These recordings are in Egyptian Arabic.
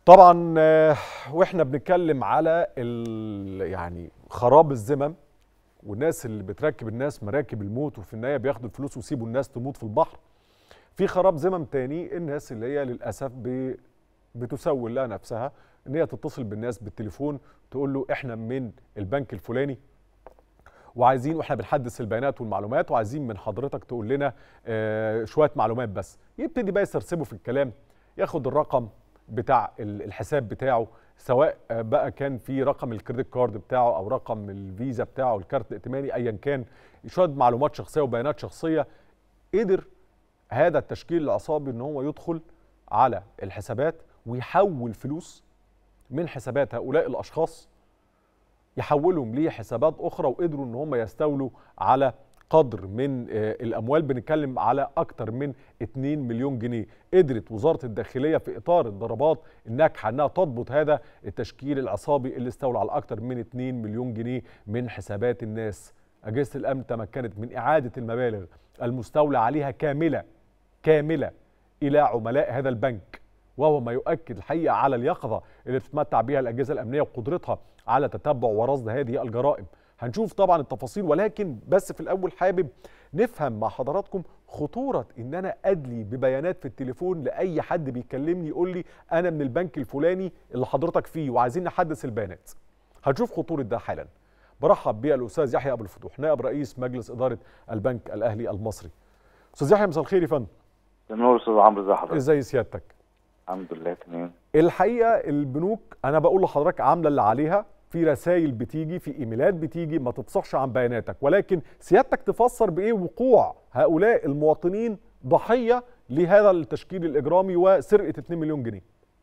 طبعا آه، واحنا بنتكلم على ال- يعني خراب الذمم والناس اللي بتركب الناس مراكب الموت وفي النهايه بياخدوا الفلوس ويسيبوا الناس تموت في البحر في خراب ذمم تاني الناس اللي هي للاسف ب- بتسول لها نفسها ان هي تتصل بالناس بالتليفون تقول له احنا من البنك الفلاني وعايزين واحنا بنحدث البيانات والمعلومات وعايزين من حضرتك تقول لنا آه، شويه معلومات بس يبتدي بقى يسرسبه في الكلام ياخد الرقم بتاع ال- الحساب بتاعه سواء آه، بقى كان في رقم الكريدت كارد بتاعه او رقم الفيزا بتاعه الكارت الائتماني ايا كان شويه معلومات شخصيه وبيانات شخصيه قدر هذا التشكيل العصابي ان هو يدخل على الحسابات ويحول فلوس من حسابات هؤلاء الاشخاص يحولهم لحسابات اخرى وقدروا ان هم يستولوا على قدر من آه، الاموال بنتكلم على اكتر من 2 مليون جنيه قدرت وزاره الداخليه في اطار الضربات الناجحه انها تضبط هذا التشكيل العصابي اللي استولى على اكتر من 2 مليون جنيه من حسابات الناس اجهزه الامن تمكنت من اعاده المبالغ المستولى عليها كامله كامله الى عملاء هذا البنك وهو ما يؤكد الحقيقه على اليقظه اللي بتتمتع بها الاجهزه الامنيه وقدرتها على تتبع ورصد هذه الجرائم. هنشوف طبعا التفاصيل ولكن بس في الاول حابب نفهم مع حضراتكم خطوره ان انا ادلي ببيانات في التليفون لاي حد بيكلمني يقول لي انا من البنك الفلاني اللي حضرتك فيه وعايزين نحدث البيانات. هنشوف خطوره ده حالا. برحب بالاستاذ يحيى ابو الفتوح نائب رئيس مجلس اداره البنك الاهلي المصري. استاذ يحيى مساء الخير يا فندم. النور استاذ عمرو ازي حضرتك ازي سيادتك؟ الحمد لله تمام الحقيقه البنوك انا بقول لحضرتك عامله اللي عليها في رسائل بتيجي في ايميلات بتيجي ما تفصحش عن بياناتك ولكن سيادتك تفسر بايه وقوع هؤلاء المواطنين ضحيه لهذا التشكيل الاجرامي وسرقه 2 مليون جنيه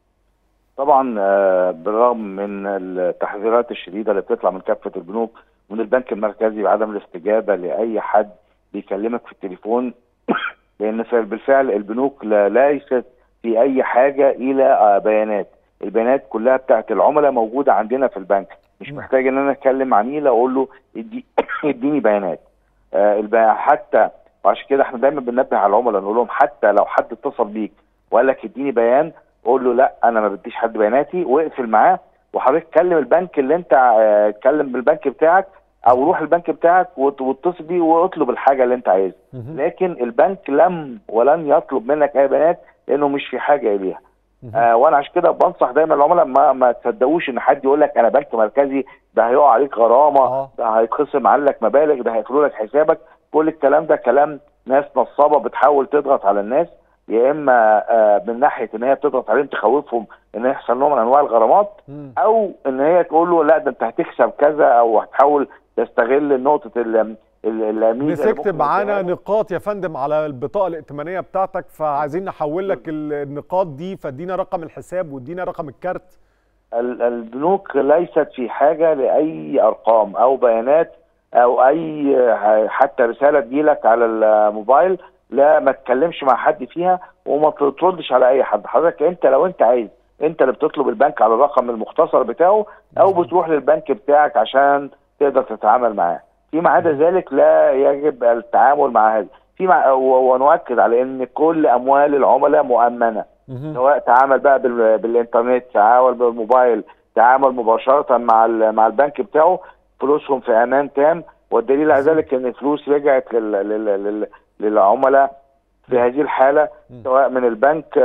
طبعا آه، بالرغم من التحذيرات الشديده اللي بتطلع من كافه البنوك ومن البنك المركزي بعدم الاستجابه لاي حد بيكلمك في التليفون لان ف- بالفعل البنوك لا- ليست في اي حاجه الى آه، بيانات البيانات كلها بتاعت العملاء موجوده عندنا في البنك مش مم. محتاج ان انا اتكلم عميل اقول له ادي اديني بيانات آه، الب- حتى وعشان كده احنا دايما بننبه على العملاء نقول لهم حتى لو حد اتصل بيك وقال لك اديني بيان قول له لا انا ما بديش حد بياناتي واقفل معاه وحضرتك كلم البنك اللي انت آه، اتكلم بالبنك بتاعك او روح البنك بتاعك وت- واتصل بيه واطلب الحاجه اللي انت عايزها مهم. لكن البنك لم ولن يطلب منك اي بيانات لانه مش في حاجه اليها مهم. آه وانا عشان كده بنصح دايما العملاء ما ما تصدقوش ان حد يقول لك انا بنك مركزي ده هيقع عليك غرامه آه. ده هيتخصم عنك مبالغ ده هيقفلوا لك حسابك كل الكلام ده كلام ناس نصابه بتحاول تضغط على الناس يا اما آه من ناحيه ان هي بتضغط عليهم تخوفهم ان يحصل نوع من انواع الغرامات مم. او ان هي تقول له لا ده انت هتكسب كذا او هتحاول تستغل نقطه ال ال- الميزه اللي مسكت ممكن معانا يديها لك. نقاط يا فندم على البطاقه الائتمانيه بتاعتك فعايزين نحول لك ال- النقاط دي فادينا رقم الحساب وادينا رقم الكارت ال- البنوك ليست في حاجة لأي أرقام أو بيانات أو أي حتى رسالة تجيلك على الموبايل لا ما تتكلمش مع حد فيها وما تردش على أي حد حضرتك أنت لو أنت عايز أنت اللي بتطلب البنك على الرقم المختصر بتاعه أو بتروح للبنك بتاعك عشان تقدر تتعامل معاه فيما عدا ذلك لا يجب التعامل مع هذا فيما و- ونؤكد على ان كل اموال العملاء مؤمنه مهم. سواء تعامل بقى بال- بالانترنت تعامل بالموبايل تعامل مباشره مع ال- مع البنك بتاعه فلوسهم في امان تام والدليل على ذلك ان الفلوس رجعت لل... لل... لل... للعملاء في هذه الحاله مم. سواء من البنك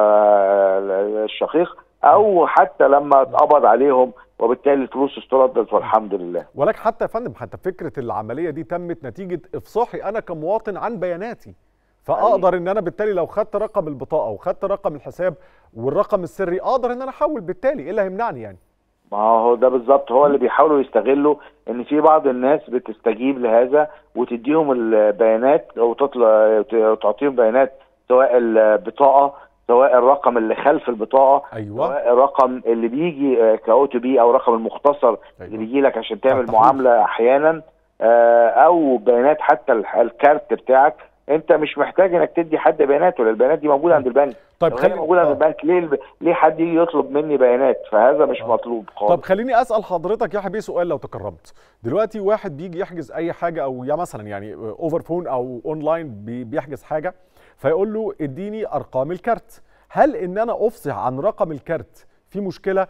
آه، الشقيق او حتى لما اتقبض عليهم وبالتالي الفلوس استردت والحمد لله ولكن حتى يا فندم حتى فكره العمليه دي تمت نتيجه افصاحي انا كمواطن عن بياناتي فاقدر ان انا بالتالي لو خدت رقم البطاقه وخدت رقم الحساب والرقم السري اقدر ان انا احول بالتالي ايه اللي هيمنعني يعني ما هو ده بالظبط هو اللي بيحاولوا يستغلوا ان في بعض الناس بتستجيب لهذا وتديهم البيانات او تطلع تعطيهم بيانات سواء البطاقه سواء الرقم اللي خلف البطاقه ايوه سواء الرقم اللي بيجي كاو تو بي او الرقم المختصر اللي أيوة. بيجي لك عشان تعمل التحويل. معامله احيانا آه، او بيانات حتى الح- الكارت بتاعك انت مش محتاج انك تدي حد بياناته لان البيانات دي موجوده عند البنك طيب لو هي خلي موجوده عند آه. البنك ليه الب... ليه حد يجي يطلب مني بيانات فهذا مش آه. مطلوب خالص طب خليني اسال حضرتك يا حبيبي سؤال لو تكرمت دلوقتي واحد بيجي يحجز اي حاجه او يا مثلا يعني اوفر فون او اونلاين بي- بيحجز حاجه فيقول له اديني ارقام الكارت هل ان انا افصح عن رقم الكارت في مشكله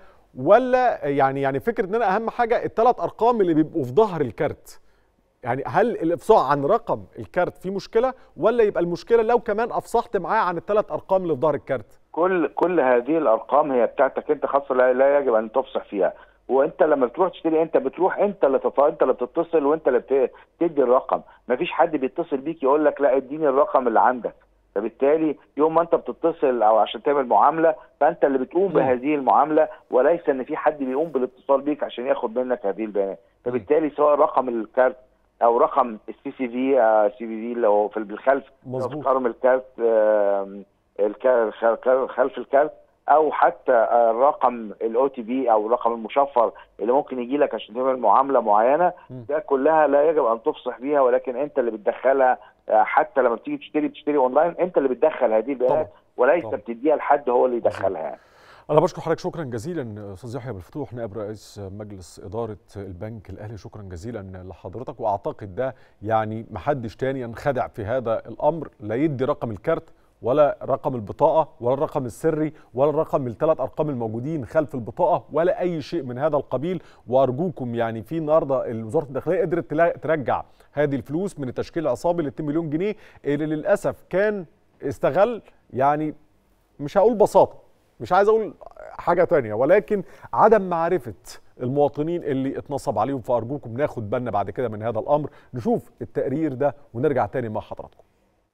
ولا يعني يعني فكره ان انا اهم حاجه الثلاث ارقام اللي بيبقوا في ظهر الكارت يعني هل الافصاح عن رقم الكارت في مشكله ولا يبقى المشكله لو كمان افصحت معاه عن الثلاث ارقام اللي في ظهر الكارت كل كل هذه الارقام هي بتاعتك انت خاصه لا, لا يجب ان تفصح فيها وانت لما بتروح تشتري انت بتروح انت اللي تط... انت اللي بتتصل وانت اللي بت... تدي الرقم مفيش حد بيتصل بيك يقول لك لا اديني الرقم اللي عندك فبالتالي يوم ما انت بتتصل او عشان تعمل معامله فانت اللي بتقوم بهذه المعامله وليس ان في حد بيقوم بالاتصال بيك عشان ياخد منك هذه البيانات فبالتالي سواء رقم الكارت او رقم السي سي في سي في في اللي هو في بالخلف مظبوط رقم الكارت آه، الكا- خل- خلف الكارت او حتى آه، الرقم الاو تي بي او الرقم المشفر اللي ممكن يجي لك عشان تعمل معامله معينه م. ده كلها لا يجب ان تفصح بيها ولكن انت اللي بتدخلها آه، حتى لما بتيجي تشتري بتشتري اونلاين انت اللي بتدخل هذه البيانات وليس طبعا. بتديها لحد هو اللي يدخلها يعني انا بشكر حضرتك شكرا جزيلا استاذ يحيى بالفتوح نائب رئيس مجلس اداره البنك الاهلي شكرا جزيلا لحضرتك واعتقد ده يعني محدش تاني ينخدع في هذا الامر لا يدي رقم الكارت ولا رقم البطاقه ولا الرقم السري ولا الرقم الثلاث ارقام الموجودين خلف البطاقه ولا اي شيء من هذا القبيل وارجوكم يعني في النهارده وزاره الداخليه قدرت تلا- ترجع هذه الفلوس من التشكيل العصابي ل 2 مليون جنيه اللي للاسف كان استغل يعني مش هقول بساطه مش عايز اقول حاجه تانية ولكن عدم معرفه المواطنين اللي اتنصب عليهم فارجوكم ناخد بالنا بعد كده من هذا الامر نشوف التقرير ده ونرجع تاني مع حضراتكم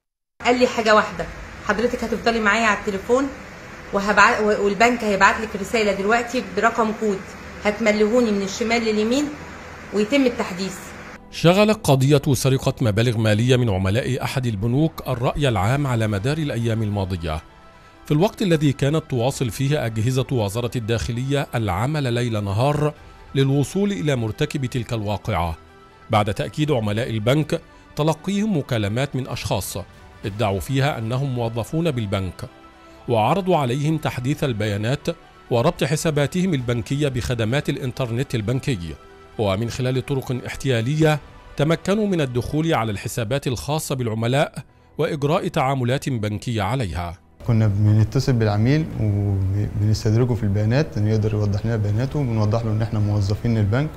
قال لي حاجه واحده حضرتك هتفضلي معايا على التليفون وهبعت والبنك هيبعت لك رساله دلوقتي برقم كود هتملهوني من الشمال لليمين ويتم التحديث شغلت قضية سرقة مبالغ مالية من عملاء أحد البنوك الرأي العام على مدار الأيام الماضية. في الوقت الذي كانت تواصل فيه أجهزة وزارة الداخلية العمل ليل نهار للوصول إلى مرتكب تلك الواقعة، بعد تأكيد عملاء البنك تلقيهم مكالمات من أشخاص ادعوا فيها أنهم موظفون بالبنك، وعرضوا عليهم تحديث البيانات وربط حساباتهم البنكية بخدمات الإنترنت البنكي. ومن خلال طرق احتيالية تمكنوا من الدخول على الحسابات الخاصة بالعملاء وإجراء تعاملات بنكية عليها. كنا بنتصل بالعميل وبنستدرجه في البيانات انه يقدر يوضح لنا بياناته وبنوضح له ان احنا موظفين البنك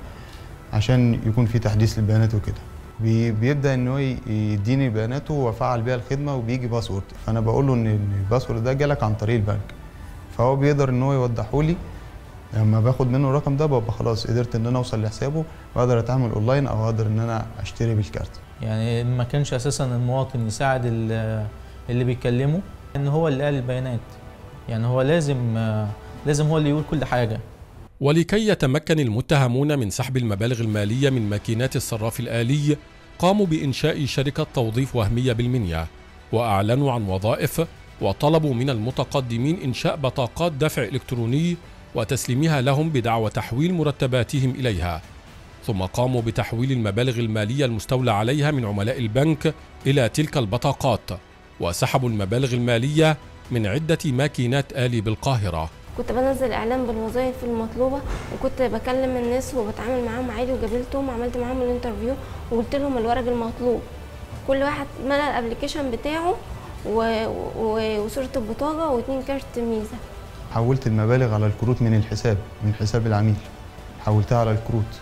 عشان يكون في تحديث للبيانات وكده بي- بيبدا ان هو ي- يديني بياناته وافعل بيها الخدمه وبيجي باسورد فانا بقول له ان الباسورد ده جالك عن طريق البنك فهو بيقدر ان هو يوضحه لي لما باخد منه الرقم ده ببقى خلاص قدرت ان انا اوصل لحسابه واقدر اتعامل اونلاين او اقدر ان انا اشتري بالكارت يعني ما كانش اساسا المواطن يساعد ال- اللي بيكلمه ان هو اللي قال البيانات يعني هو لازم لازم هو اللي يقول كل حاجه ولكي يتمكن المتهمون من سحب المبالغ المالية من ماكينات الصراف الآلي قاموا بإنشاء شركة توظيف وهمية بالمنيا وأعلنوا عن وظائف وطلبوا من المتقدمين إنشاء بطاقات دفع إلكتروني وتسليمها لهم بدعوى تحويل مرتباتهم إليها ثم قاموا بتحويل المبالغ المالية المستولى عليها من عملاء البنك إلى تلك البطاقات وسحبوا المبالغ المالية من عدة ماكينات آلي بالقاهرة كنت بنزل اعلان بالوظائف المطلوبه وكنت بكلم الناس وبتعامل معاهم عادي وقابلتهم وعملت معاهم الانترفيو وقلت لهم الورق المطلوب كل واحد ملى الابلكيشن بتاعه و... و... وصوره البطاقه واتنين كارت ميزه حولت المبالغ على الكروت من الحساب من حساب العميل حولتها على الكروت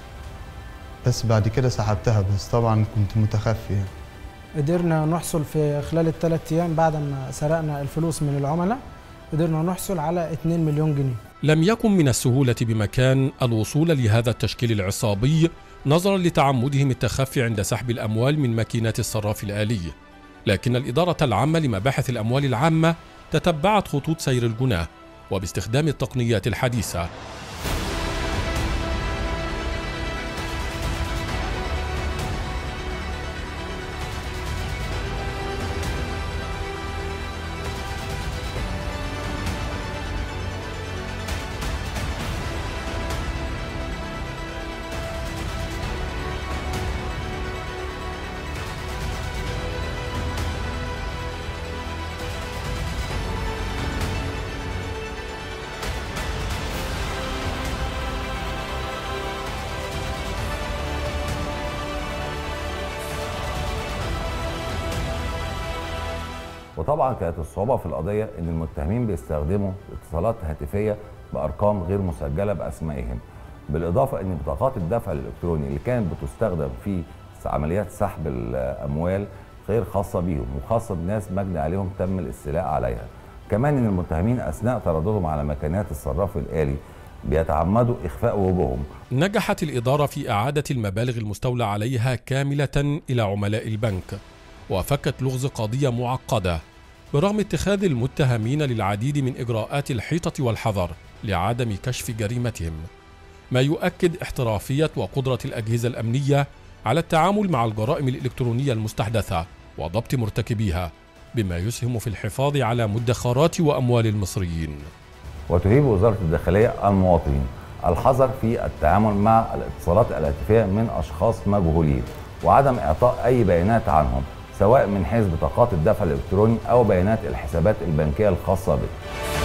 بس بعد كده سحبتها بس طبعا كنت متخفي يعني. قدرنا نحصل في خلال الثلاث ايام بعد ما سرقنا الفلوس من العملاء قدرنا نحصل على 2 مليون جنيه لم يكن من السهولة بمكان الوصول لهذا التشكيل العصابي نظرا لتعمدهم التخفي عند سحب الأموال من ماكينات الصراف الآلي لكن الإدارة العامة لمباحث الأموال العامة تتبعت خطوط سير الجناه وباستخدام التقنيات الحديثة وطبعا كانت الصعوبه في القضيه ان المتهمين بيستخدموا اتصالات هاتفيه بارقام غير مسجله باسمائهم بالاضافه ان بطاقات الدفع الالكتروني اللي كانت بتستخدم في عمليات سحب الاموال غير خاصه بيهم وخاصه بناس مجني عليهم تم الاستيلاء عليها كمان ان المتهمين اثناء ترددهم على مكانات الصراف الالي بيتعمدوا اخفاء وجوههم نجحت الإدارة في إعادة المبالغ المستولى عليها كاملة إلى عملاء البنك وفكت لغز قضية معقدة برغم اتخاذ المتهمين للعديد من إجراءات الحيطة والحذر لعدم كشف جريمتهم ما يؤكد احترافية وقدرة الأجهزة الأمنية على التعامل مع الجرائم الإلكترونية المستحدثة وضبط مرتكبيها بما يسهم في الحفاظ على مدخرات وأموال المصريين وتهيب وزاره الداخليه المواطنين الحذر في التعامل مع الاتصالات الهاتفيه من اشخاص مجهولين وعدم اعطاء اي بيانات عنهم سواء من حيث بطاقات الدفع الالكتروني او بيانات الحسابات البنكيه الخاصه به